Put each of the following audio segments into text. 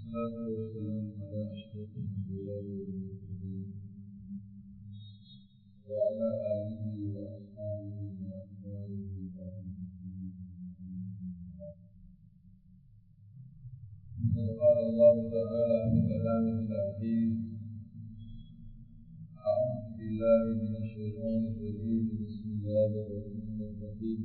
والصلاة والسلام على أشرف الأنبياء والمرسلين وعلى آله وأصحابه وأتباعه وقد قال الله تعالى في كلامه العزيز أعوذ بالله من الشيطان الرجيم بسم الله الرحمن الرحيم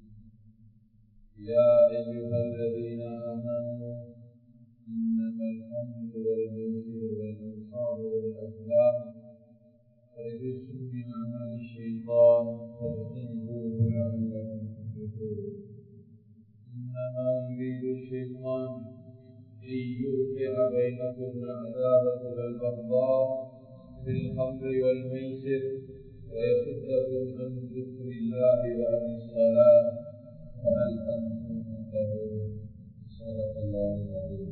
يا أيها الذين آمنوا إنما الخمر والميسر والأنصار والأزلام رجس من عمل الشيطان فاجتنبوه لعلكم تفلحون إنما يريد الشيطان أن يوقع بينكم العداوة والبغضاء في الخمر والميسر ويصدكم عن ذكر الله وعن الصلاة فهل أنتم منتهون صدق الله العظيم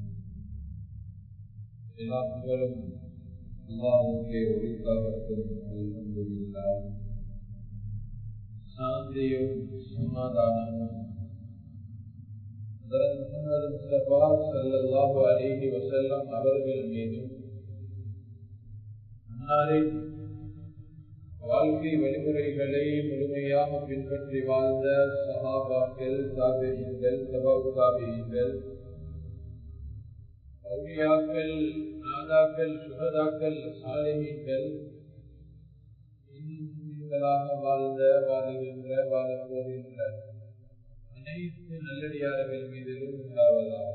எல்லாத்துகளும் அல்லாஹுக்கே ஒளிக்காகட்டும் அல்ஹம்துலில்லா சாந்தியும் சமாதானமும் முகமது முஸ்தபா சல்லல்லாஹு அலைஹி வஸல்லம் அவர்கள் மீதும் அன்னாரின் வாழ்க்கை வழிமுறைகளை முழுமையாக பின்பற்றி வாழ்ந்த சஹாபாக்கள் தாபியங்கள் சபாபு தாபியங்கள் அவுளியாக்கள் நாதாக்கள் சுகதாக்கள் சாலிமீன்கள் இன்னும் வாழ்ந்த வாழுகின்ற வாழப்போகின்ற அனைத்து நல்லடியார்கள் மீதிலும் உண்டாவதாக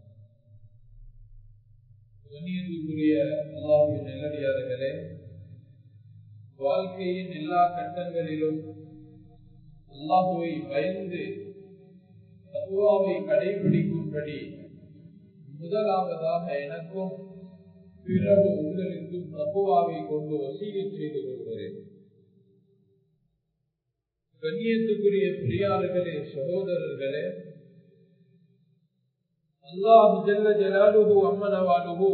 கண்ணியத்துக்குரிய அல்லாவின் நல்லடியார்களே வாழ்க்கையின் எல்லா கட்டங்களிலும் அல்லாஹுவை பயந்து தகுவாவை கடைபிடிக்கும்படி முதலாவதாக எனக்கும் பிறகு உங்களுக்கும் தகுவாவை கொண்டு வசீகை செய்து கொள்கிறேன் கண்ணியத்துக்குரிய பிரியார்களே சகோதரர்களே அல்லாஹு ஜல்ல ஜலாலுகு அம்மனவாலுகு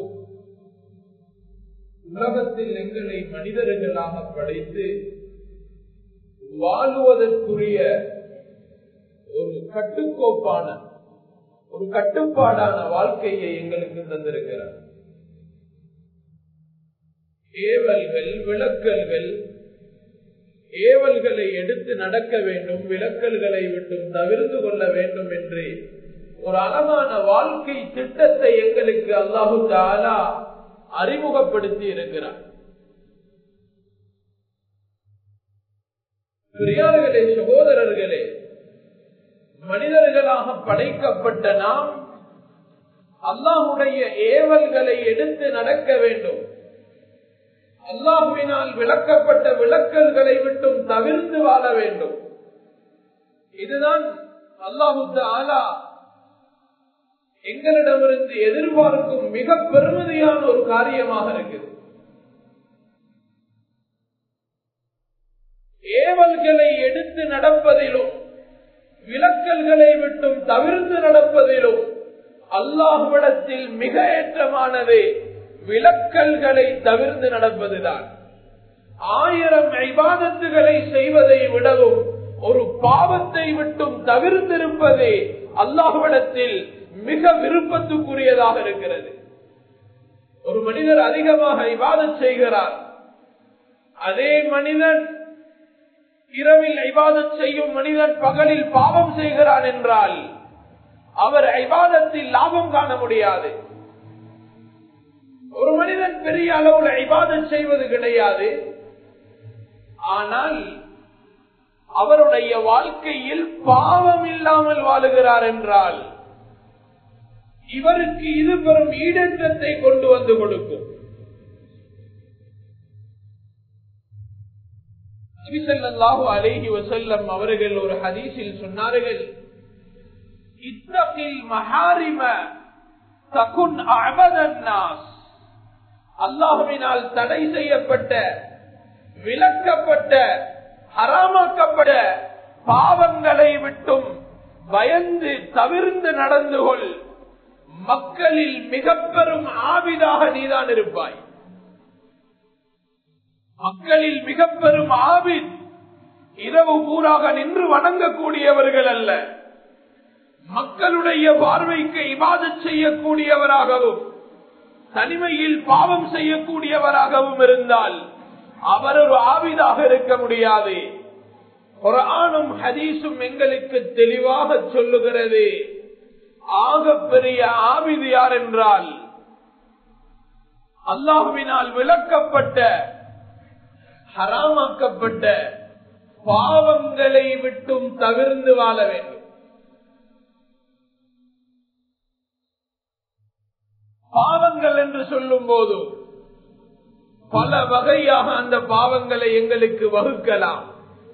உலகத்தில் எங்களை மனிதர்களாக படைத்து வாழுவதற்குரிய ஒரு கட்டுக்கோப்பான ஒரு கட்டுப்பாடான வாழ்க்கையை எங்களுக்கு தந்திருக்கிறார் ஏவல்கள் விளக்கல்கள் ஏவல்களை எடுத்து நடக்க வேண்டும் விளக்கல்களை விட்டும் தவிர்த்து கொள்ள வேண்டும் என்று ஒரு அழகான வாழ்க்கை திட்டத்தை எங்களுக்கு அல்லாஹு தாலா அறிமுகப்படுத்தி இருக்கிறார் பெரியார்களே சகோதரர்களே மனிதர்களாக படைக்கப்பட்ட நாம் அல்லாஹுடைய ஏவல்களை எடுத்து நடக்க வேண்டும் அல்லாஹுவினால் விளக்கப்பட்ட விளக்கல்களை விட்டும் தவிர்த்து வாழ வேண்டும் இதுதான் அல்லாஹு ஆலா எங்களிடமிருந்து எதிர்பார்க்கும் மிக பெருமதியான ஒரு காரியமாக இருக்குது ஏவல்களை எடுத்து நடப்பதிலும் விளக்கல்களை விட்டும் தவிர்த்து நடப்பதிலும் அல்லாஹுவிடத்தில் மிக ஏற்றமானது விளக்கல்களை தவிர்த்து நடப்பதுதான் ஆயிரம் ஐபாதத்துகளை செய்வதை விடவும் ஒரு பாவத்தை விட்டும் தவிர்த்திருப்பதே அல்லாஹுவிடத்தில் மிக விருப்பத்துக்குரியதாக இருக்கிறது ஒரு மனிதர் அதிகமாக இவாதம் செய்கிறார் அதே மனிதன் இரவில் ஐபாதத் செய்யும் மனிதன் பகலில் பாவம் செய்கிறான் என்றால் அவர் ஐபாதத்தில் லாபம் காண முடியாது ஒரு மனிதன் பெரிய அளவில் ஐபாதம் செய்வது கிடையாது ஆனால் அவருடைய வாழ்க்கையில் பாவம் இல்லாமல் வாழுகிறார் என்றால் இவருக்கு இது பெரும் ஈடேற்றத்தை கொண்டு வந்து கொடுக்கும் அலேஹி வசல்லம் அவர்கள் ஒரு ஹதீஸில் சொன்னார்கள் இத்தகில் மகாரிம தகுன் அபதன்னாஸ் அல்லாஹுவினால் தடை செய்யப்பட்ட விளக்கப்பட்ட ஹராமாக்கப்பட்ட பாவங்களை விட்டும் பயந்து தவிர்ந்து நடந்து கொள் மக்களில் மிக பெரும் ஆவிதாக நீதான் இருப்பாய் மக்களில் மிக பெரும் ஆவித் இரவு பூராக நின்று வணங்கக்கூடியவர்கள் அல்ல மக்களுடைய பார்வைக்கு இபாதத் செய்யக்கூடியவராகவும் தனிமையில் பாவம் செய்யக்கூடியவராகவும் இருந்தால் அவர் ஒரு ஆவிதாக இருக்க முடியாது குரானும் ஹதீஸும் எங்களுக்கு தெளிவாக சொல்லுகிறது ஆக பெரிய ஆவிது யார் என்றால் அல்லாஹுவினால் விளக்கப்பட்ட ஹராமாக்கப்பட்ட பாவங்களை விட்டும் தவிர்ந்து வாழ வேண்டும் பாவங்கள் என்று சொல்லும் போது பல வகையாக அந்த பாவங்களை எங்களுக்கு வகுக்கலாம்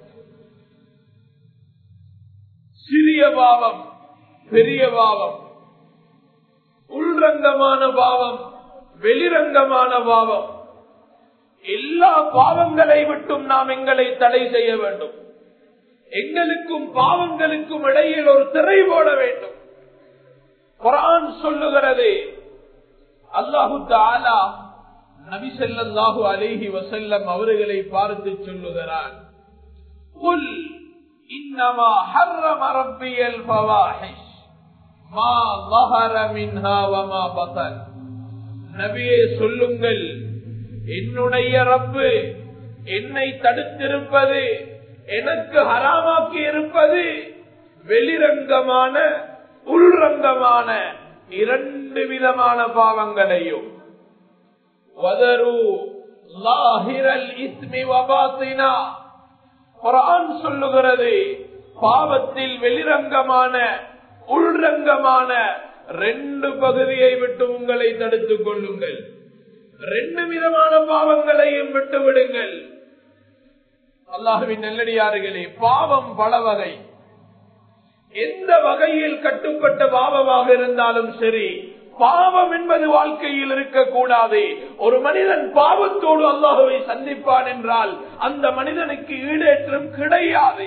சிறிய பாவம் பெரிய பாவம் உள்ரங்கமான பாவம் வெளிரங்கமான பாவம் எல்லா பாவங்களை விட்டும் நாம் எங்களை தடை செய்ய வேண்டும் எங்களுக்கும் பாவங்களுக்கும் இடையில் ஒரு திரை போட வேண்டும் குரான் சொல்லுகிறது அல்லாஹு தாலா நபி ஸல்லல்லாஹு அலைஹி வஸல்லம் அவர்களை பார்த்து சொல்லுகிறான் குல் இன்னமா ஹர்ரம ரப்பியல் ஃபவாஹிஷ் மா ظهر منها وما بطن நபியே சொல்லுங்கள் என்னுடைய ரப்பு என்னை தடுத்திருப்பது எனக்கு ஹராமாக்கி இருப்பது வெளிரங்கமான உள்ரங்கமான இரண்டு விதமான பாவங்களையும் வதரு லாஹிரல் இஸ்மி வபாத்தினா குரான் சொல்லுகிறது பாவத்தில் வெளிரங்கமான உள்ரங்கமான ரெண்டு பகுதியை விட்டு உங்களை தடுத்துக் கொள்ளுங்கள் ரெண்டு விதமான பாவங்களையும் விட்டு விடுங்கள் அல்லாஹுவின் நெல்லடியார்களே பாவம் பல வகை எந்த வகையில் கட்டுப்பட்ட பாவமாக இருந்தாலும் சரி பாவம் என்பது வாழ்க்கையில் இருக்கக்கூடாது ஒரு மனிதன் பாவத்தோடு அல்லாஹுவை சந்திப்பான் என்றால் அந்த மனிதனுக்கு ஈடேற்றம் கிடையாது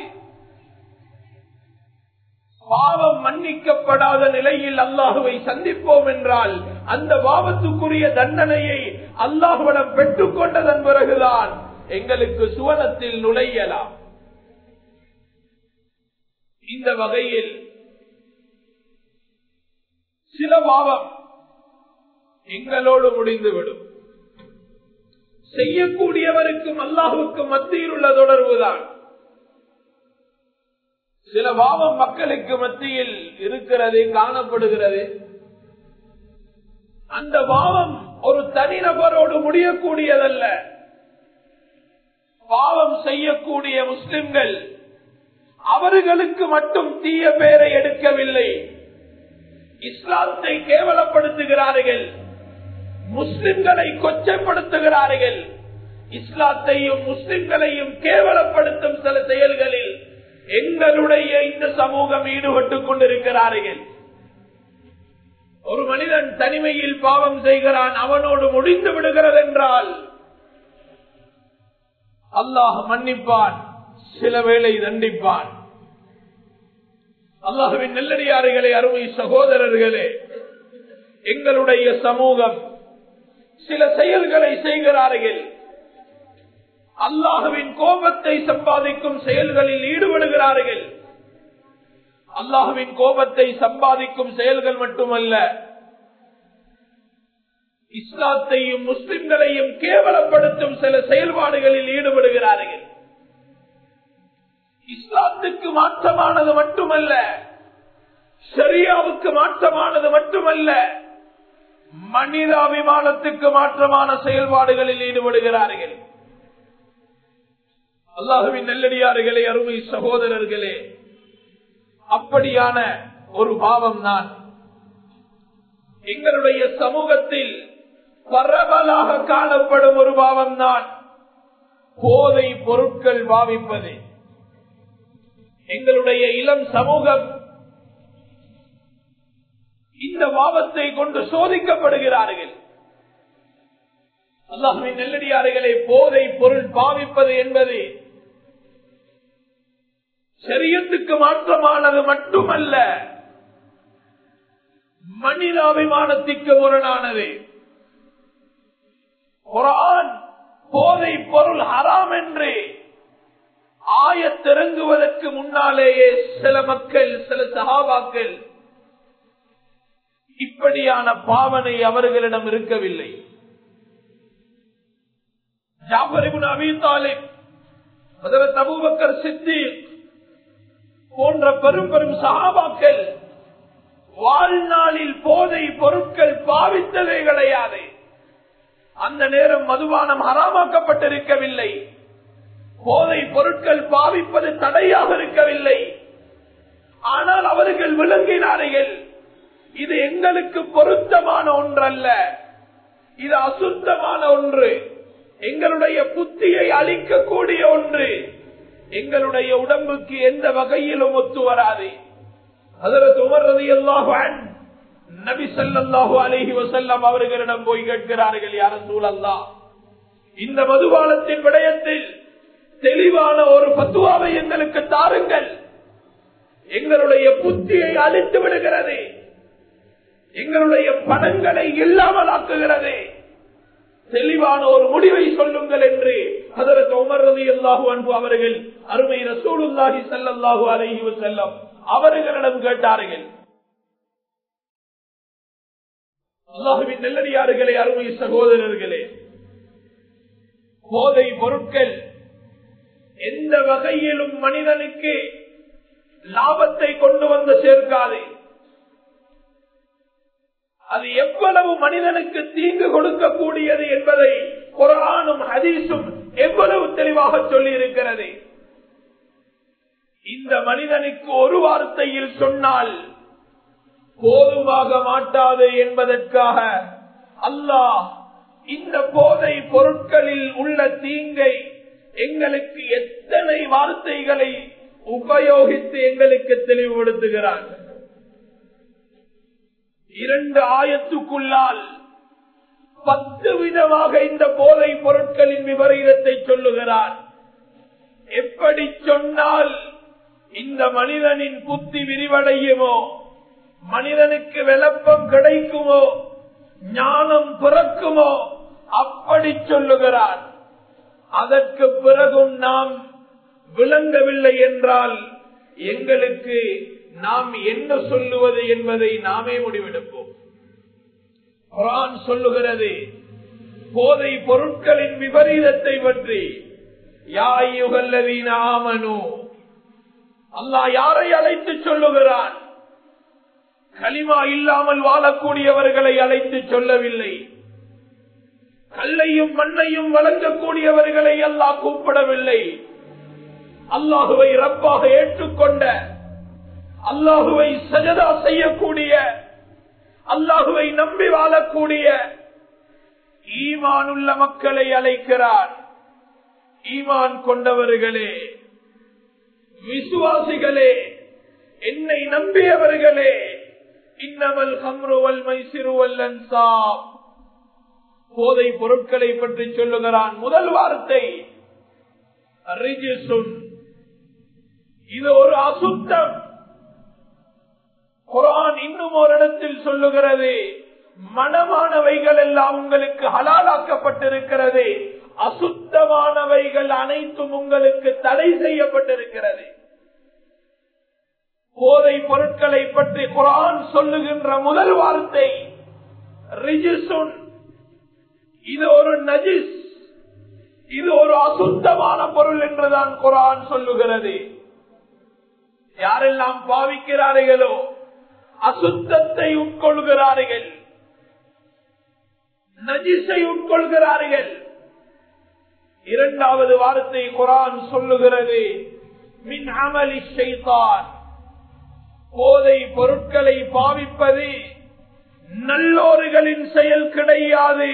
பாவம் மன்னிக்கப்படாத நிலையில் அல்லாஹுவை சந்திப்போம் என்றால் அந்த பாவத்துக்குரிய தண்டனையை அல்லாஹுவிடம் பெற்றுக் கொண்டதன் பிறகுதான் எங்களுக்கு சுவனத்தில் நுழையலாம் இந்த வகையில் சில பாவம் எங்களோடு முடிந்துவிடும் செய்யக்கூடியவருக்கும் அல்லாஹுக்கும் மத்தியில் உள்ள தொடர்புதான் சில பாவம் மக்களுக்கு மத்தியில் இருக்கிறது காணப்படுகிறது அந்த பாவம் ஒரு தனிநபரோடு முடியக்கூடியதல்ல பாவம் செய்யக்கூடிய முஸ்லிம்கள் அவர்களுக்கு மட்டும் தீய பேரை எடுக்கவில்லை இஸ்லாத்தை கேவலப்படுத்துகிறார்கள் முஸ்லிம்களை கொச்சைப்படுத்துகிறார்கள் இஸ்லாத்தையும் முஸ்லிம்களையும் கேவலப்படுத்தும் சில செயல்களில் எங்களுடைய இந்த சமூகம் ஈடுபட்டுக் கொண்டிருக்கிறார்கள் ஒரு மனிதன் தனிமையில் பாவம் செய்கிறான் அவனோடு முடிந்து விடுகிறது என்றால் அல்லாஹ் மன்னிப்பான் சில வேளை தண்டிப்பான் அல்லாஹுவின் நெல்லடியாறுகளே அருமை சகோதரர்களே எங்களுடைய சமூகம் சில செயல்களை செய்கிறார்கள் அல்லாஹுவின் கோபத்தை சம்பாதிக்கும் செயல்களில் ஈடுபடுகிறார்கள் அல்லாஹுவின் கோபத்தை சம்பாதிக்கும் செயல்கள் மட்டுமல்ல இஸ்லாத்தையும் முஸ்லிம்களையும் கேவலப்படுத்தும் சில செயல்பாடுகளில் ஈடுபடுகிறார்கள் இஸ்லாத்துக்கு மாற்றமானது மட்டுமல்ல ஷரியாவுக்கு மாற்றமானது மட்டுமல்ல மனிதாபிமானத்துக்கு மாற்றமான செயல்பாடுகளில் ஈடுபடுகிறார்கள் அல்லாஹுவின் நெல்லடியார்களே அருமை சகோதரர்களே அப்படியான ஒரு பாவம் தான் எங்களுடைய சமூகத்தில் பரவலாக காணப்படும் ஒரு பாவம் தான் போதை பொருட்கள் பாவிப்பது எங்களுடைய இளம் சமூகம் இந்த பாவத்தை கொண்டு சோதிக்கப்படுகிறார்கள் அல்லாஹின் நெல்லடியார்களை போதை பொருள் பாவிப்பது என்பது சரியத்துக்கு மாற்றமானது மட்டுமல்ல மனிதாபிமானத்திற்கு முரணானது குரான் போதை பொருள் ஹராம் என்று ஆயத்திறங்குவதற்கு முன்னாலேயே சில மக்கள் சில சகாபாக்கள் இப்படியான பாவனை அவர்களிடம் இருக்கவில்லை ஜாபரிபுன் அபிதாலிப் அதற்கு அபூபக்கர் சித்திக் போன்ற பெரும் பெரும் சகாபாக்கள் வாழ்நாளில் போதை பொருட்கள் பாவித்ததே கிடையாது அந்த நேரம் மதுபானம் ஹராமாக்கப்பட்டிருக்கவில்லை போதை பொருட்கள் பாவிப்பது தடையாக இருக்கவில்லை ஆனால் அவர்கள் விளங்கினார்கள் இது எங்களுக்கு பொருத்தமான ஒன்றல்ல இது அசுத்தமான ஒன்று எங்களுடைய புத்தியை அழிக்கக்கூடிய ஒன்று எங்களுடைய உடம்புக்கு எந்த வகையிலும் ஒத்து வராது அதற்கு உமர்றது எல்லாம் நபி சல்லாஹூ அலஹி வசல்லம் அவர்களிடம் போய் கேட்கிறார்கள் யார சூழல்லா இந்த மதுபாலத்தின் விடயத்தில் தெளிவான ஒரு பத்துவாவை எங்களுக்கு தாருங்கள் எங்களுடைய புத்தியை அழித்து விடுகிறது எங்களுடைய பணங்களை இல்லாமல் ஆக்குகிறது தெளிவான ஒரு முடிவை சொல்லுங்கள் என்று அதற்கு உமர்றது அல்லாஹு அன்பு அவர்கள் அருமை ரசூலுல்லாஹி சல்லாஹூ அலஹி வசல்லம் அவர்களிடம் கேட்டார்கள் அல்லாஹுவின் நெல்லடியார்களே அருமை சகோதரர்களே போதை பொருட்கள் எந்த வகையிலும் மனிதனுக்கு லாபத்தை கொண்டு வந்து சேர்க்காது அது எவ்வளவு மனிதனுக்கு தீங்கு கொடுக்கக்கூடியது என்பதை குரானும் ஹதீஸும் எவ்வளவு தெளிவாக சொல்லி இருக்கிறது இந்த மனிதனுக்கு ஒரு வார்த்தையில் சொன்னால் போதுமாக மாட்டாது என்பதற்காக அல்லாஹ் இந்த போதை பொருட்களில் உள்ள தீங்கை எங்களுக்கு எத்தனை வார்த்தைகளை உபயோகித்து எங்களுக்கு தெளிவுபடுத்துகிறார் இரண்டு ஆயத்துக்குள்ளால் பத்து விதமாக இந்த போதை பொருட்களின் விபரீதத்தை சொல்லுகிறார் எப்படி சொன்னால் இந்த மனிதனின் புத்தி விரிவடையுமோ மனிதனுக்கு விளப்பம் கிடைக்குமோ ஞானம் பிறக்குமோ அப்படி சொல்லுகிறார் அதற்கு பிறகும் நாம் விளங்கவில்லை என்றால் எங்களுக்கு நாம் என்ன சொல்லுவது என்பதை நாமே முடிவெடுப்போம் குரான் சொல்லுகிறது போதை பொருட்களின் விபரீதத்தை பற்றி யாயுகல்லவீன ஆமனு அல்லாஹ் யாரை அழைத்து சொல்லுகிறான் களிமா இல்லாமல் வாழக்கூடியவர்களை அழைத்து சொல்லவில்லை கல்லையும் மண்ணையும் வழங்கக்கூடியவர்களை அல்லாஹ் கூப்பிடவில்லை அல்லாஹுவை ரப்பாக ஏற்றுக்கொண்ட அல்லாஹுவை சஜதா செய்யக்கூடிய அல்லாஹுவை நம்பி வாழக்கூடிய ஈமானுள்ள மக்களை அழைக்கிறார் ஈமான் கொண்டவர்களே விசுவாசிகளே என்னை நம்பியவர்களே இன்னமல் கம்ருவல் மைசிறுவல் அன்சாப் போதை பொருட்களை பற்றி சொல்லுகிறான் முதல் வார்த்தை ரிஜிசுன் இது ஒரு அசுத்தம் குரான் இன்னும் ஒரு இடத்தில் சொல்லுகிறது மனமானவைகள் எல்லாம் உங்களுக்கு ஹலாலாக்கப்பட்டிருக்கிறது அசுத்தமானவைகள் அனைத்தும் உங்களுக்கு தடை செய்யப்பட்டிருக்கிறது போதை பொருட்களை பற்றி குரான் சொல்லுகின்ற முதல் வார்த்தை ரிஜிசுன் இது ஒரு நஜிஸ் இது ஒரு அசுத்தமான பொருள் என்றுதான் குரான் சொல்லுகிறது யாரெல்லாம் பாவிக்கிறார்களோ அசுத்தத்தை உட்கொள்கிறார்கள் நஜிஸை உட்கொள்கிறார்கள் இரண்டாவது வார்த்தை குரான் சொல்லுகிறது மின் அமலி செய்தான் போதை பொருட்களை பாவிப்பது நல்லோர்களின் செயல் கிடையாது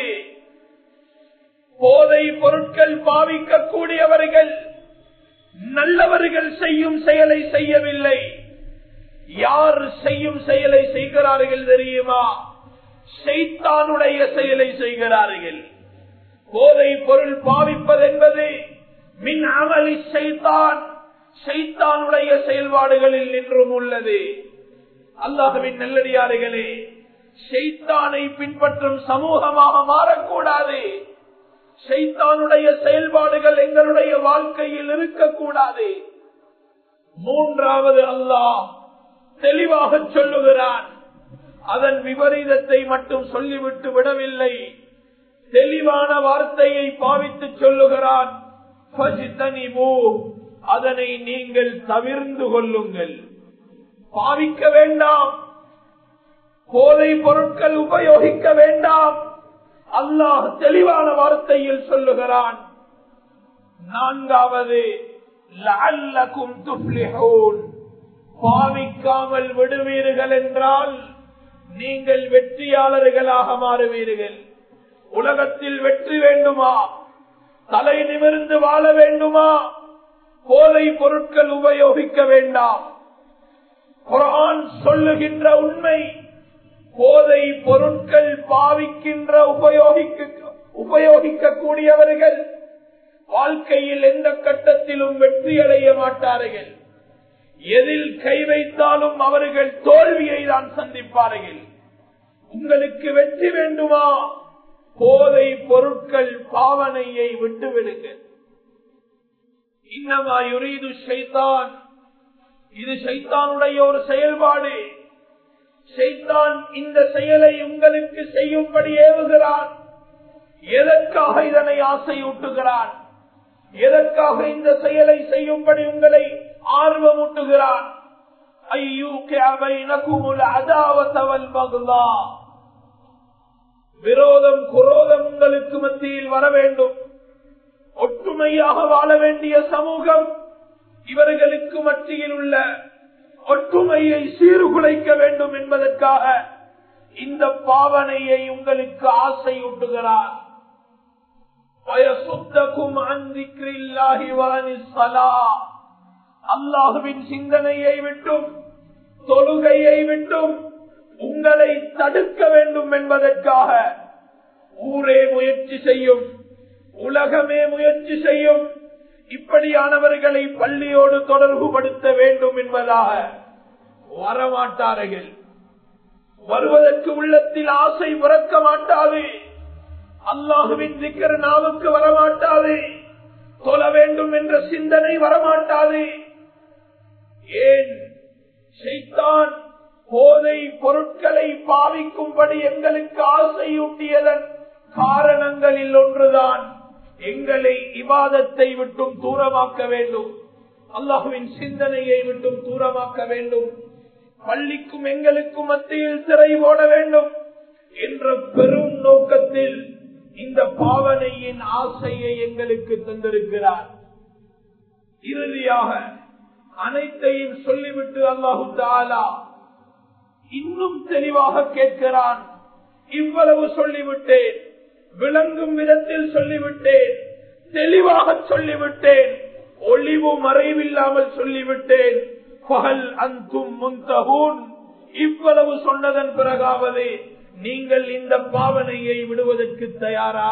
போதை பொருட்கள் பாவிக்கக்கூடியவர்கள் நல்லவர்கள் செய்யும் செயலை செய்யவில்லை யார் செய்யும் செயலை செய்கிறார்கள் தெரியுமா செய்தானுடைய செயலை செய்கிறார்கள் போதை பொருள் பாவிப்பது என்பது மின் அமளி செய்தான் செய்தானுடைய செயல்பாடுகளில் நின்றும் உள்ளது அல்லாஹவின் நல்லடியார்களே செய்தானை பின்பற்றும் சமூகமாக மாறக்கூடாது செய்தானுடைய செயல்பாடுகள் எங்களுடைய வாழ்க்கையில் இருக்கக்கூடாது மூன்றாவது அல்லாஹ் தெளிவாக சொல்லுகிறான் அதன் விபரீதத்தை மட்டும் சொல்லிவிட்டு விடவில்லை தெளிவான வார்த்தையை பாவித்து சொல்லுகிறான் அதனை நீங்கள் தவிர்ந்து கொள்ளுங்கள் பாவிக்க வேண்டாம் போதை பொருட்கள் உபயோகிக்க வேண்டாம் அல்லாஹ் தெளிவான வார்த்தையில் சொல்லுகிறான் நான்காவது லஅல்லகும் துஃப்லிஹூன் பாவிக்காமல் விடுவீர்கள் என்றால் நீங்கள் வெற்றியாளர்களாக மாறுவீர்கள் உலகத்தில் வெற்றி வேண்டுமா தலை நிமிர்ந்து வாழ வேண்டுமா போதை பொருட்கள் உபயோகிக்க வேண்டாம் குரான் சொல்லுகின்ற உண்மை போதை பொருட்கள் பாவிக்கின்ற உபயோகிக்க உபயோகிக்கக்கூடியவர்கள் வாழ்க்கையில் எந்த கட்டத்திலும் வெற்றி அடைய மாட்டார்கள் எதில் கை வைத்தாலும் அவர்கள் தோல்வியை தான் சந்திப்பார்கள் உங்களுக்கு வெற்றி வேண்டுமா போதை பொருட்கள் பாவனையை விட்டுவிடுங்கள் இன்னமா யுரீது ஷைத்தான் இது ஷைத்தானுடைய ஒரு செயல்பாடு ஷைத்தான் இந்த செயலை உங்களுக்கு செய்யும்படி ஏவுகிறான் எதற்காக இதனை ஆசையூட்டுகிறான் எதற்காக இந்த செயலை செய்யும்படி உங்களை ஆர்வமூட்டுகிறான் விரோதம் குரோதம் உங்களுக்கு மத்தியில் வர வேண்டும் ஒற்றுமையாக வாழ வேண்டிய சமூகம் இவர்களுக்கு மத்தியில் உள்ள ஒற்றுமையை சீர்குலைக்க வேண்டும் என்பதற்காக இந்த பாவனையை உங்களுக்கு ஆசையூட்டுகிறார் அல்லாஹுவின் சிந்தனையை விட்டும் தொழுகையை விட்டும் உங்களை தடுக்க வேண்டும் என்பதற்காக ஊரே முயற்சி செய்யும் உலகமே முயற்சி செய்யும் இப்படியானவர்களை பள்ளியோடு தொடர்பு படுத்த வேண்டும் என்பதாக வரமாட்டார்கள் வருவதற்கு உள்ளத்தில் ஆசை பிறக்க மாட்டாது அல்லாஹுவின் சிக்கர் நாவுக்கு வரமாட்டாது தொல வேண்டும் என்ற சிந்தனை வரமாட்டாது ஏன் செய்தான் போதை பொருட்களை பாவிக்கும்படி எங்களுக்கு ஆசையூட்டியதன் காரணங்களில் ஒன்றுதான் எங்களை இவாதத்தை விட்டும் தூரமாக்க வேண்டும் அல்லாஹுவின் சிந்தனையை விட்டும் தூரமாக்க வேண்டும் பள்ளிக்கும் எங்களுக்கும் மத்தியில் சிறை போட வேண்டும் என்ற பெரும் நோக்கத்தில் இந்த பாவனையின் ஆசையை எங்களுக்கு தந்திருக்கிறார் இறுதியாக அனைத்தையும் சொல்லிவிட்டு அல்லாஹு தாலா இன்னும் தெளிவாக கேட்கிறான் இவ்வளவு சொல்லிவிட்டேன் விளங்கும் விதத்தில் சொல்லிவிட்டேன் தெளிவாக சொல்லிவிட்டேன் ஒளிவு மறைவில்லாமல் சொல்லிவிட்டேன் பகல் அந்தும் முந்தகூன் இவ்வளவு சொன்னதன் பிறகாவது நீங்கள் இந்த பாவனையை விடுவதற்கு தயாரா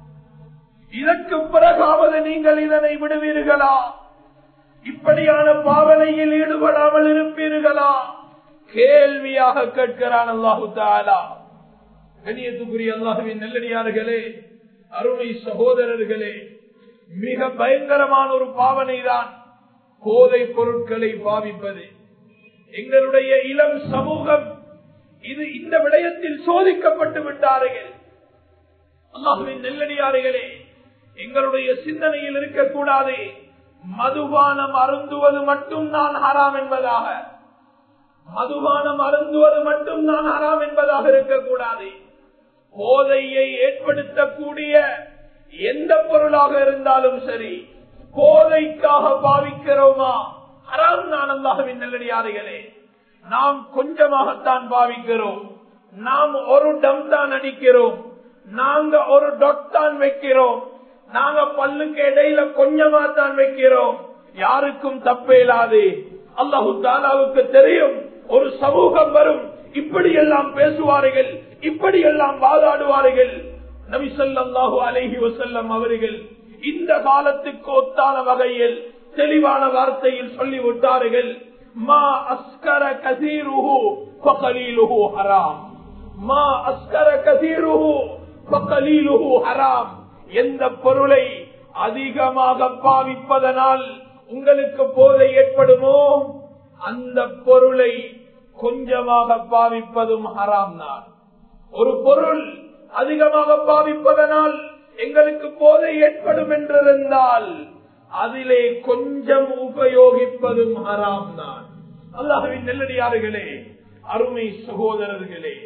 இதற்கு பிறகாவது நீங்கள் இதனை விடுவீர்களா இப்படியான பாவனையில் ஈடுபடாமல் இருப்பீர்களா கேள்வியாக கேட்கிறான் அல்லாஹு தாலா கணியத்துக்குரிய அல்லாஹுவின் நெல்லடியார்களே அருமை சகோதரர்களே மிக பயங்கரமான ஒரு பாவனை தான் போதை பொருட்களை பாவிப்பது எங்களுடைய இளம் சமூகம் இது இந்த விடயத்தில் சோதிக்கப்பட்டு விட்டார்கள் அல்லாஹுவின் நெல்லடியார்களே எங்களுடைய சிந்தனையில் இருக்கக்கூடாது மதுபானம் அருந்துவது மட்டும் நான் ஹராம் என்பதாக மதுபானம் அருந்துவது மட்டும் நான் ஹராம் என்பதாக இருக்கக்கூடாது போதையை ஏற்படுத்தக்கூடிய எந்த பொருளாக இருந்தாலும் சரி போதைக்காக பாவிக்கிறோமா ஹராம் நான் அல்லாஹுவின் நல்லடியார்களே நாம் கொஞ்சமாகத்தான் பாவிக்கிறோம் நாம் ஒரு டம் தான் அடிக்கிறோம் நாங்க ஒரு டொட் தான் வைக்கிறோம் நாங்க பல்லுக்கு இடையில கொஞ்சமா தான் வைக்கிறோம் யாருக்கும் தப்பேலாது அல்லாஹு தாலாவுக்கு தெரியும் ஒரு சமூகம் வரும் இப்படியெல்லாம் பேசுவார்கள் இப்படியெல்லாம் வாதாடுவார்கள் நபி சொல்லாஹு அலஹி வசல்லம் அவர்கள் இந்த காலத்துக்கு ஒத்தான வகையில் தெளிவான வார்த்தையில் சொல்லிவிட்டார்கள் மா அஸ்கர கசீருஹு ஃபகலீலுஹு ஹராம் மா அஸ்கர கசீருஹு ஃபகலீலுஹு ஹராம் எந்த பொருளை அதிகமாக பாவிப்பதனால் உங்களுக்கு போதை ஏற்படுமோ அந்த பொருளை கொஞ்சமாக பாவிப்பதும் ஹராம் தான் ஒரு பொருள் அதிகமாக பாவிப்பதனால் எங்களுக்கு போதை ஏற்படும் என்றிருந்தால் அதிலே கொஞ்சம் உபயோகிப்பதும் ஹராம் தான் அல்லாஹுவின் நெல்லடியார்களே அருமை சகோதரர்களே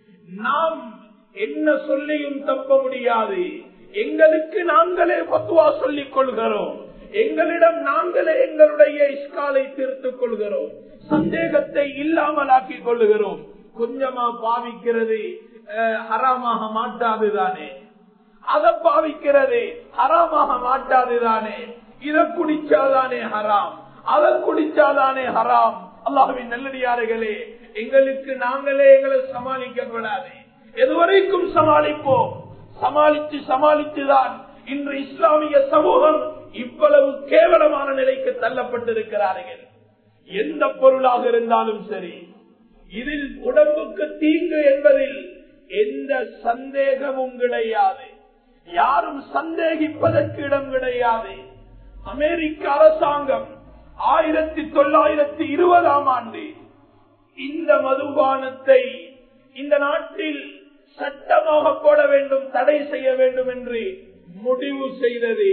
நாம் என்ன சொல்லியும் தப்ப முடியாது எங்களுக்கு நாங்களே பத்துவா சொல்லிக் கொள்கிறோம் எங்களிடம் நாங்களே எங்களுடைய இஸ்காலை தீர்த்துக் கொள்கிறோம் சந்தேகத்தை இல்லாமல் ஆக்கிக் கொள்ளுகிறோம் கொஞ்சமா பாவிக்கிறது ஹராமாக மாட்டாதுதானே அதை பாவிக்கிறது ஹராமாக மாட்டாதுதானே இதை குடிச்சாதானே ஹராம் அதை குடிச்சாதானே ஹராம் அல்லாஹின் நல்லடியார்களே எங்களுக்கு நாங்களே எங்களை சமாளிக்கப்படாது எதுவரைக்கும் சமாளிப்போம் சமாளித்து சமாளித்துதான் இன்று இஸ்லாமிய சமூகம் இவ்வளவு கேவலமான நிலைக்கு தள்ளப்பட்டிருக்கிறார்கள் எந்த பொருளாக இருந்தாலும் சரி இதில் உடம்புக்கு தீங்கு என்பதில் எந்த சந்தேகமும் கிடையாது யாரும் சந்தேகிப்பதற்கு இடம் கிடையாது அமெரிக்க அரசாங்கம் ஆயிரத்தி தொள்ளாயிரத்தி இருபதாம் ஆண்டு இந்த மதுபானத்தை இந்த நாட்டில் சட்டமாக போட வேண்டும் தடை செய்ய வேண்டும் என்று முடிவு செய்தது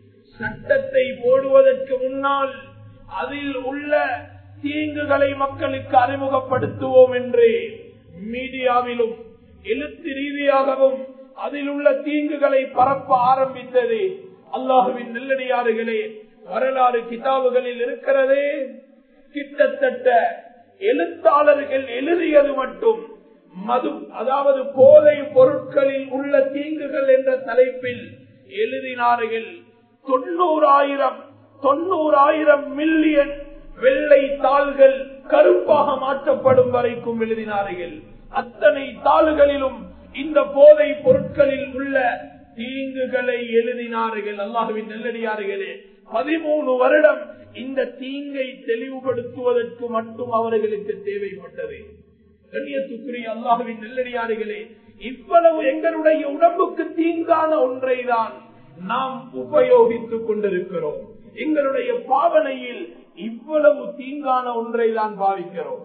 சட்டத்தை போடுவதற்கு முன்னால் அதில் உள்ள தீங்குகளை மக்களுக்கு அறிமுகப்படுத்துவோம் என்று மீடியாவிலும் எழுத்து ரீதியாகவும் அதில் உள்ள தீங்குகளை பரப்ப ஆரம்பித்தது அல்லாஹுவின் நெல்லடியாறுகளே வரலாறு கிதாபுகளில் இருக்கிறதே கிட்டத்தட்ட எழுத்தாளர்கள் எழுதியது மட்டும் மது அதாவது போதை பொருட்களில் உள்ள தீங்குகள் என்ற தலைப்பில் எழுதினார்கள் தொண்ணூறாயிரம் தொண்ணூறாயிரம் மில்லியன் வெள்ளை தாள்கள் கருப்பாக மாற்றப்படும் வரைக்கும் எழுதினார்கள் அத்தனை தாள்களிலும் இந்த போதை பொருட்களில் உள்ள தீங்குகளை எழுதினார்கள் அல்லாஹுவின் நெல்லடியார்களே பதிமூணு வருடம் இந்த தீங்கை தெளிவுபடுத்துவதற்கு மட்டும் அவர்களுக்கு தேவைப்பட்டது கண்ணியத்துக்குரிய அல்லாஹுவின் நெல்லடியார்களே இவ்வளவு எங்களுடைய உடம்புக்கு தீங்கான ஒன்றை தான் நாம் உபயோகித்துக் கொண்டிருக்கிறோம் எங்களுடைய பாவனையில் இவ்வளவு தீங்கான ஒன்றை தான் பாவிக்கிறோம்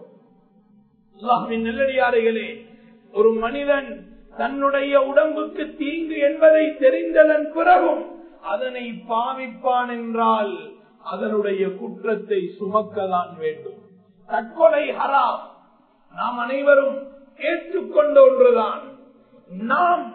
அல்லாஹுவின் நெல்லடியார்களே ஒரு மனிதன் தன்னுடைய உடம்புக்கு தீங்கு என்பதை தெரிந்ததன் பிறகும் அதனை பாவிப்பான் என்றால் அதனுடைய குற்றத்தை சுமக்கதான் வேண்டும் தற்கொலை ஹராம் நாம் அனைவரும் ஏற்றுக்கொண்ட ஒன்றுதான் நாம்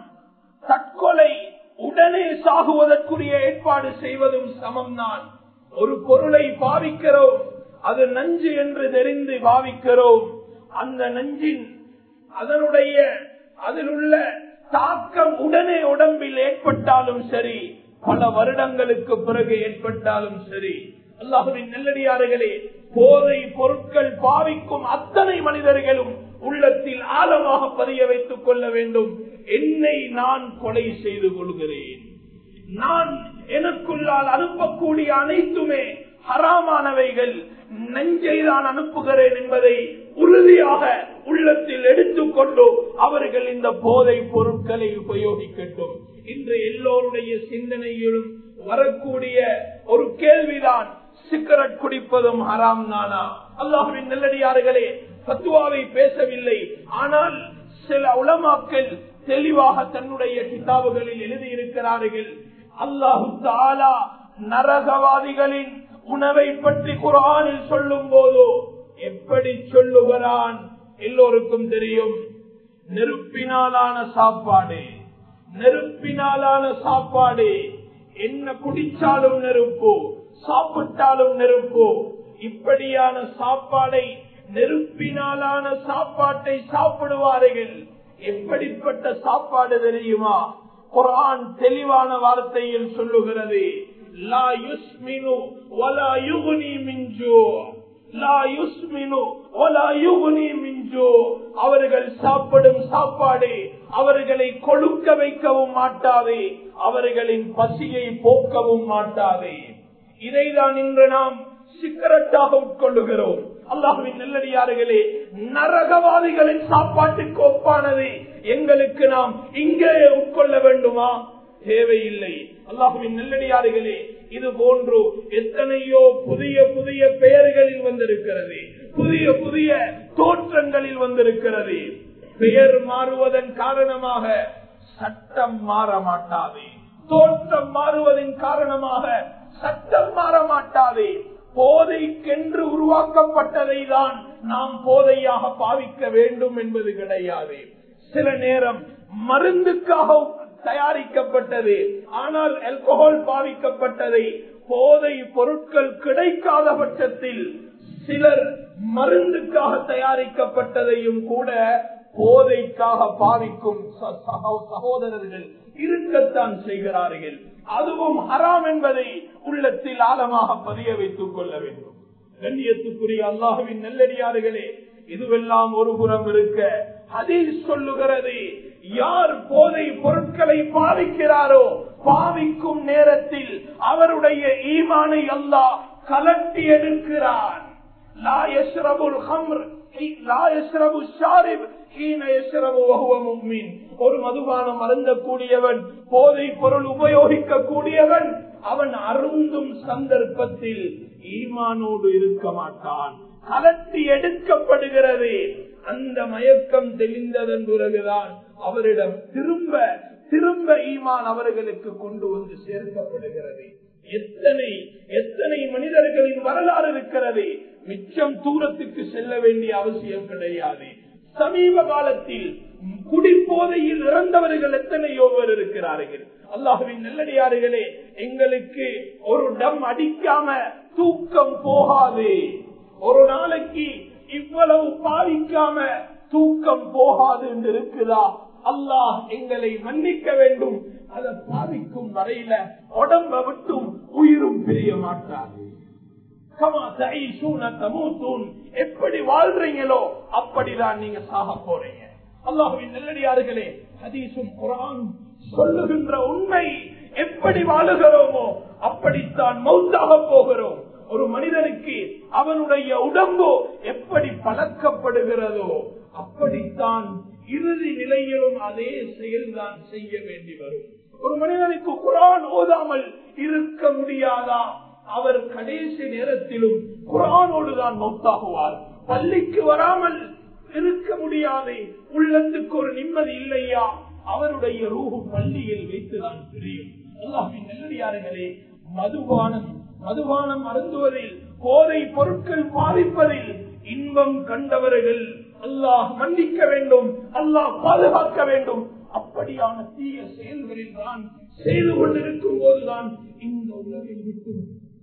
தற்கொலை உடனே சாகுவதற்குரிய ஏற்பாடு செய்வதும் சமம்தான் ஒரு பொருளை பாவிக்கிறோம் அது நஞ்சு என்று தெரிந்து பாவிக்கிறோம் அந்த நஞ்சின் அதனுடைய அதில் உள்ள தாக்கம் உடனே உடம்பில் ஏற்பட்டாலும் சரி பல வருடங்களுக்கு பிறகு ஏற்பட்டாலும் சரி அல்லாஹுவின் நெல்லடியார்களே போதை பொருட்கள் பாவிக்கும் அத்தனை மனிதர்களும் உள்ளத்தில் ஆழமாக பதிய வைத்துக் கொள்ள வேண்டும் என்னை நான் கொலை செய்து கொள்கிறேன் நான் எனக்குள்ளால் அனுப்பக்கூடிய அனைத்துமே ஹராமானவைகள் நெஞ்சை தான் அனுப்புகிறேன் என்பதை உறுதியாக உள்ளத்தில் எடுத்துக்கொண்டு அவர்கள் இந்த போதை பொருட்களை உபயோகிக்கட்டும் இன்று எல்லோருடைய சிந்தனையிலும் வரக்கூடிய ஒரு கேள்விதான் சிக்கரட் குடிப்பதும் ஹராம் நானா அல்லாஹுவின் நெல்லடியார்களே பத்துவாவை பேசவில்லை ஆனால் சில உலமாக்கள் தெளிவாக தன்னுடைய கிதாபுகளில் எழுதியிருக்கிறார்கள் அல்லாஹு தாலா நரகவாதிகளின் உணவை பற்றி குரானில் சொல்லும் போது எப்படி சொல்லுகிறான் எல்லோருக்கும் தெரியும் நெருப்பினாலான சாப்பாடு நெருப்பினாலான சாப்பாடு என்ன குடிச்சாலும் நெருப்பு சாப்பிட்டாலும் நெருப்பு இப்படியான சாப்பாடை நெருப்பினாலான சாப்பாட்டை சாப்பிடுவார்கள் எப்படிப்பட்ட சாப்பாடு தெரியுமா குரான் தெளிவான வார்த்தையில் சொல்லுகிறது லா யுஸ்மினு வலா யுகுனி மிஞ்சு லா யுஸ்மினு வலா யுகுனி மிஞ்சு அவர்கள் சாப்பிடும் சாப்பாடு அவர்களை கொழுக்க வைக்கவும் மாட்டாது அவர்களின் பசியை போக்கவும் மாட்டாது இதைதான் இன்று நாம் சிக்கரட்டாக உட்கொள்ளுகிறோம் அல்லாஹுவின் நெல்லடியார்களே நரகவாதிகளின் சாப்பாட்டுக்கு ஒப்பானது எங்களுக்கு நாம் இங்கே உட்கொள்ள வேண்டுமா தேவையில்லை அல்லாஹுவின் நெல்லடியார்களே இது போன்று எத்தனையோ புதிய புதிய பெயர்களில் வந்திருக்கிறது புதிய புதிய தோற்ற சட்டங்களில் வந்திருக்கிறது பெயர் மாறுவதன் காரணமாக சட்டம் மாற மாட்டாது தோற்றம் மாறுவதன் காரணமாக சட்டம் மாற மாட்டாது போதைக்கென்று உருவாக்கப்பட்டதை தான் நாம் போதையாக பாவிக்க வேண்டும் என்பது கிடையாது சில நேரம் மருந்துக்காக தயாரிக்கப்பட்டது ஆனால் ஆல்கோஹால் பாவிக்கப்பட்டதை போதை பொருட்கள் கிடைக்காத பட்சத்தில் சிலர் மருந்துக்காக தயாரிக்கப்பட்டதையும் கூட போதைக்காக பாவிக்கும் சகோதரர்கள் இருக்கத்தான் செய்கிறார்கள் அதுவும் ஹராம் என்பதை உள்ளத்தில் ஆழமாக பதிய வைத்துக் கொள்ள வேண்டும் கண்ணியத்துக்குரிய அல்லாஹுவின் நெல்லடியார்களே இதுவெல்லாம் ஒரு புறம் இருக்க அதில் சொல்லுகிறது யார் போதை பொருட்களை பாவிக்கிறாரோ பாவிக்கும் நேரத்தில் அவருடைய ஈமானை அல்லாஹ் கலட்டி எடுக்கிறான் லா யஷ்ரபுல் ஹம்ர் லா யஷ்ரபு ஷாரிப் ஹீன யஷ்ரபு வஹுவ முஃமின் ஒரு மதுபானம் அருந்தக்கூடியவன் போதை பொருள் உபயோகிக்க கூடியவன் அவன் அருந்தும் சந்தர்ப்பத்தில் ஈமானோடு இருக்க மாட்டான் கலட்டி எடுக்கப்படுகிறது அந்த மயக்கம் தெளிந்ததன் பிறகுதான் அவரிடம் திரும்ப திரும்ப ஈமான் அவர்களுக்கு கொண்டு வந்து சேர்க்கப்படுகிறது எத்தனை எத்தனை மனிதர்களின் வரலாறு இருக்கிறது மிச்சம் தூரத்துக்கு செல்ல வேண்டிய அவசியம் கிடையாது சமீப காலத்தில் குடிப்போதையில் இறந்தவர்கள் எத்தனையோ பேர் இருக்கிறார்கள் அல்லாஹுவின் நல்லடியார்களே எங்களுக்கு ஒரு டம் அடிக்காம தூக்கம் போகாது ஒரு நாளைக்கு இவ்வளவு பாவிக்காம தூக்கம் போகாது என்று இருக்குதா அல்லாஹ் எங்களை மன்னிக்க வேண்டும் அதை பாவிக்கும் வரையில உடம்ப விட்டும் உயிரும் பிரிய மாட்டாது எப்படி வாழ்றீங்களோ அப்படிதான் நீங்க சாக போறீங்க அல்லாஹுவின் நல்லடியார்களே ஹதீசும் குரான் சொல்லுகின்ற உண்மை எப்படி வாழுகிறோமோ அப்படித்தான் மௌத்தாக போகிறோம் ஒரு மனிதனுக்கு அவனுடைய உடம்பு எப்படி பழக்கப்படுகிறதோ அப்படித்தான் இறுதி நிலையிலும் அதே செயல்தான் செய்ய வேண்டி வரும் ஒரு மனிதனுக்கு குரான் ஓதாமல் இருக்க முடியாதா அவர் கடைசி நேரத்திலும் குரானோடு தான் மௌத்தாகுவார் பள்ளிக்கு வராமல் இருக்க முடியாது உள்ளத்துக்கு ஒரு நிம்மதி இல்லையா அவருடைய ரூஹு பள்ளியில் வைத்துதான் தெரியும் அல்லாஹின் நல்லடியார்களே மதுபானம் மதுபானம் அருந்துவதில் போதை பொருட்கள் பாதிப்பதில் இன்பம் கண்டவர்கள் அல்லாஹ் மன்னிக்க வேண்டும் அல்லாஹ் பாதுகாக்க வேண்டும் அப்படியான தீய செயல்களில் தான் செய்து கொண்டிருக்கும் போதுதான் இந்த உலகை விட்டு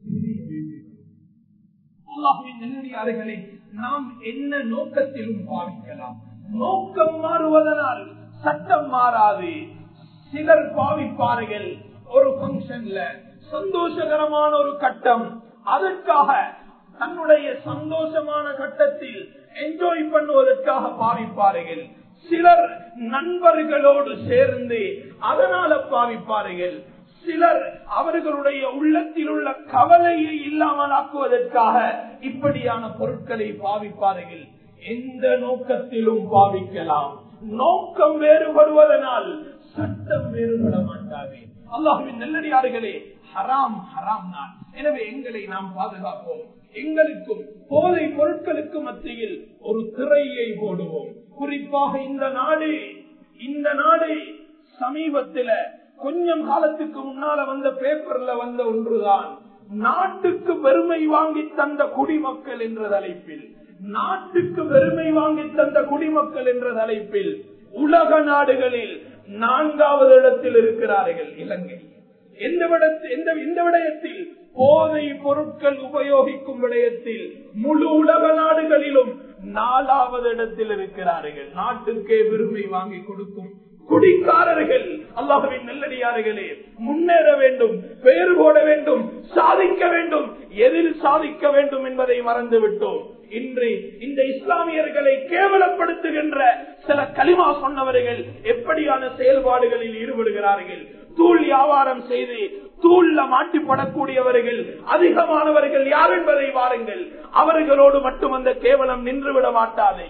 நல்லடியார்களே நாம் என்ன நோக்கத்திலும் பாவிக்கலாம் நோக்கம் மாறுவதனால் சட்டம் மாறாது சிலர் பாவிப்பார்கள் ஒரு பங்கன்ல சந்தோஷகரமான ஒரு கட்டம் அதற்காக தன்னுடைய சந்தோஷமான கட்டத்தில் என்ஜாய் பண்ணுவதற்காக பாவிப்பார்கள் சிலர் நண்பர்களோடு சேர்ந்து அதனால பாவிப்பார்கள் சிலர் அவர்களுடைய உள்ளத்தில் உள்ள கவலையை இல்லாமல் ஆக்குவதற்காக இப்படியான பொருட்களை பாவிப்பார்கள் எந்த நோக்கத்திலும் பாவிக்கலாம் நோக்கம் வேறுபடுவதனால் சட்டம் வேறுபட மாட்டாது அல்லாஹுவின் நல்லடியார்களே ஹராம் ஹராம் தான் எனவே எங்களை நாம் பாதுகாப்போம் எங்களுக்கும் போதை பொருட்களுக்கு மத்தியில் ஒரு திரையை போடுவோம் குறிப்பாக இந்த நாடு இந்த நாடு சமீபத்தில கொஞ்சம் காலத்துக்கு முன்னால வந்த பேப்பர்ல வந்த ஒன்றுதான் நாட்டுக்கு பெருமை வாங்கி தந்த குடிமக்கள் என்ற தலைப்பில் நாட்டுக்கு பெருமை வாங்கி தந்த குடிமக்கள் என்ற தலைப்பில் உலக நாடுகளில் நான்காவது இடத்தில் இருக்கிறார்கள் இலங்கை எந்த எந்த இந்த விடயத்தில் போதை பொருட்கள் உபயோகிக்கும் விடயத்தில் முழு உலக நாடுகளிலும் நாலாவது இடத்தில் இருக்கிறார்கள் நாட்டுக்கே பெருமை வாங்கி கொடுக்கும் குடிக்காரர்கள் அல்லாஹுவின் நல்லடியார்களே முன்னேற வேண்டும் பெயர் போட வேண்டும் சாதிக்க வேண்டும் எதில் சாதிக்க வேண்டும் என்பதை மறந்து விட்டோம் இன்று இந்த இஸ்லாமியர்களை கேவலப்படுத்துகின்ற சில களிமா சொன்னவர்கள் எப்படியான செயல்பாடுகளில் ஈடுபடுகிறார்கள் தூள் வியாபாரம் செய்து தூள்ல மாட்டிப்படக்கூடியவர்கள் அதிகமானவர்கள் யார் என்பதை வாருங்கள் அவர்களோடு மட்டும் அந்த கேவலம் நின்றுவிட மாட்டாது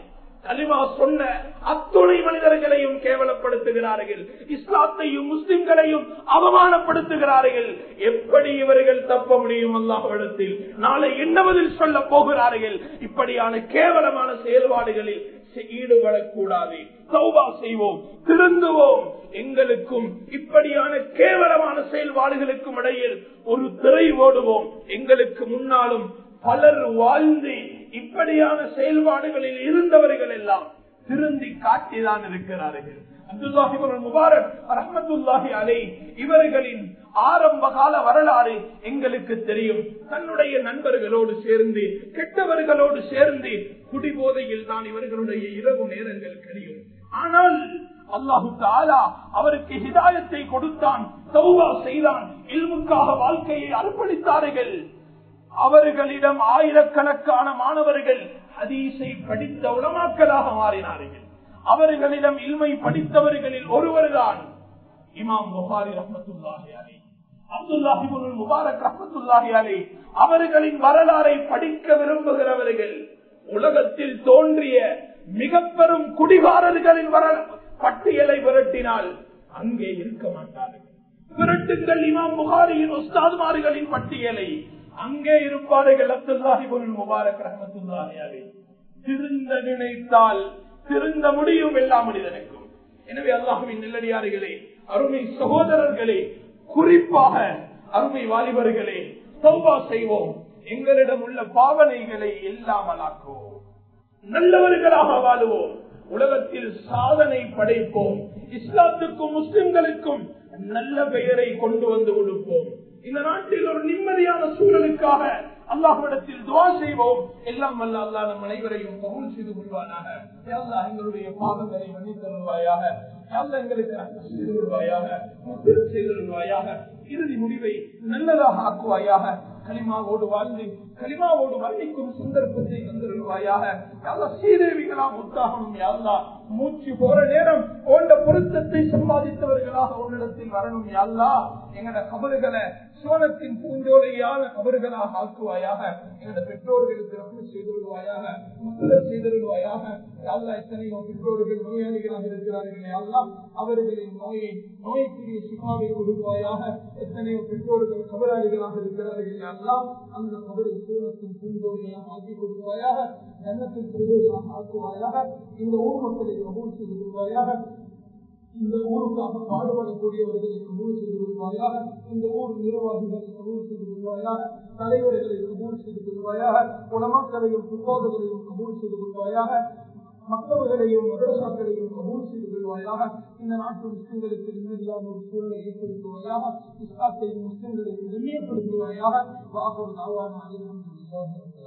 கலிமா சொன்ன அத்துணை மனிதர்களையும் கேவலப்படுத்துகிறார்கள் இஸ்லாத்தையும் முஸ்லிம்களையும் அவமானப்படுத்துகிறார்கள் எப்படி இவர்கள் தப்ப முடியும் அல்லாஹிடத்தில் நாளை என்ன பதில் சொல்ல போகிறார்கள் இப்படியான கேவலமான செயல்பாடுகளில் ஈடுபடக்கூடாது சௌபா செய்வோம் திருந்துவோம் எங்களுக்கும் இப்படியான கேவலமான செயல்பாடுகளுக்கும் இடையில் ஒரு திரை ஓடுவோம் எங்களுக்கு முன்னாலும் பலர் வாழ்ந்து இப்படியான செயல்பாடுகளில் இருந்தவர்கள் எல்லாம் திருந்தி காட்டிதான் இருக்கிறார்கள் முபாரக் ரஹமத்துல்லாஹி அலை இவர்களின் ஆரம்ப கால வரலாறு எங்களுக்கு தெரியும் தன்னுடைய நண்பர்களோடு சேர்ந்து கெட்டவர்களோடு சேர்ந்து குடிபோதையில் தான் இவர்களுடைய இரவு நேரங்கள் கழியும் ஆனால் அல்லாஹு தாலா அவருக்கு ஹிதாயத்தை கொடுத்தான் சௌவா செய்தான் இல்முக்காக வாழ்க்கையை அர்ப்பணித்தார்கள் அவர்களிடம் ஆயிரக்கணக்கான மாணவர்கள் ஹதீஸை படித்த உலமாக்களாக மாறினார்கள் அவர்களிடம் இல்மை படித்தவர்களில் ஒருவர் தான் இமாம் புகாரி ரஹமத்துல்லாஹி அலி அப்துல்லாஹி முபாரக் ரஹமத்துல்லாஹி அலி அவர்களின் வரலாறை படிக்க விரும்புகிறவர்கள் உலகத்தில் தோன்றிய மிக பெரும் குடிகாரர்களின் வர பட்டியலை விரட்டினால் அங்கே இருக்க மாட்டார்கள் விரட்டுங்கள் இமாம் புகாரியின் உஸ்தாதுமார்களின் பட்டியலை அங்கே இருப்பார்கள் அப்துல்லாஹி முபாரக் ரஹமத்துல்லாஹி அலி திருந்த நினைத்தால் திருந்த முடியும் எல்லா மனிதனுக்கும் எனவே அல்லாஹுவின் நெல்லடியார்களே அருமை சகோதரர்களே குறிப்பாக அருமை வாலிபர்களே சௌபா செய்வோம் எங்களிடம் உள்ள பாவனைகளை இல்லாமலாக்குவோம் நல்லவர்களாக வாழுவோம் உலகத்தில் சாதனை படைப்போம் இஸ்லாத்துக்கும் முஸ்லிம்களுக்கும் நல்ல பெயரை கொண்டு வந்து கொடுப்போம் இந்த நாட்டில் ஒரு நிம்மதியான சூழலுக்காக அல்லாஹிடத்தில் துவா செய்வோம் எல்லாம் வல்ல அல்லா நம் அனைவரையும் கபூல் செய்து கொள்வானாக அல்லா எங்களுடைய பாவங்களை மன்னித்தருள்வாயாக அல்ல எங்களுக்கு அன்பு செய்து கொள்வாயாக செய்து கொள்வாயாக இறுதி முடிவை நல்லதாக ஆக்குவாயாக களிமாவோடு வாழ்ந்து களிமாவோடு வர்ணிக்கும் சந்தர்ப்பத்தை தந்திருவாயாக யாரா சீதேவிகளாம் உத்தாகணும் யாரா மூச்சு போற நேரம் போன்ற பொருத்தத்தை சம்பாதித்தவர்களாக உன்னிடத்தில் வரணும் யாரா எங்கட கபறுகளை சோனத்தின் பூஞ்சோலையான கபறுகளாக ஆக்குவாயாக எங்கட பெற்றோர்களுக்கு ரப்பு செய்திருவாயாக முத்தல செய்திருவாயாக யாரா எத்தனையோ பெற்றோர்கள் நோயாளிகளாக இருக்கிறார்கள் யாரா அவர்களின் நோயை நோய்க்குரிய சிபாவை கொடுப்பாயாக எத்தனையோ பெற்றோர்கள் கபராளிகளாக இருக்கிறார்கள் யாரா அந்த கபரை சூழத்தின் பூஞ்சோலையாக ஆக்கி கொடுப்பாயாக எண்ணத்தில் பிரதேசமாக ஆக்குவாயாக இந்த ஊர் மக்களை கபூல் செய்து கொள்வாயாக இந்த ஊருக்காக பாடுபடக்கூடியவர்களை கபூல் செய்து கொள்வாயாக இந்த ஊர் நிர்வாகிகளை கபூல் செய்து கொள்வாயாக தலைவர்களை கபூல் செய்து கொள்வாயாக உணமக்களையும் புத்தோதர்களையும் கபூல் செய்து கொள்வாயாக மற்றவர்களையும் மதரசாக்களையும் கபூல் செய்து கொள்வாயாக இந்த நாட்டு முஸ்லிம்களுக்கு நிம்மதியான ஒரு சூழலை ஏற்படுத்துவாயாக இஸ்லாத்தை முஸ்லிம்களை கண்ணியப்படுத்துவாயாக வாக்கு நாவான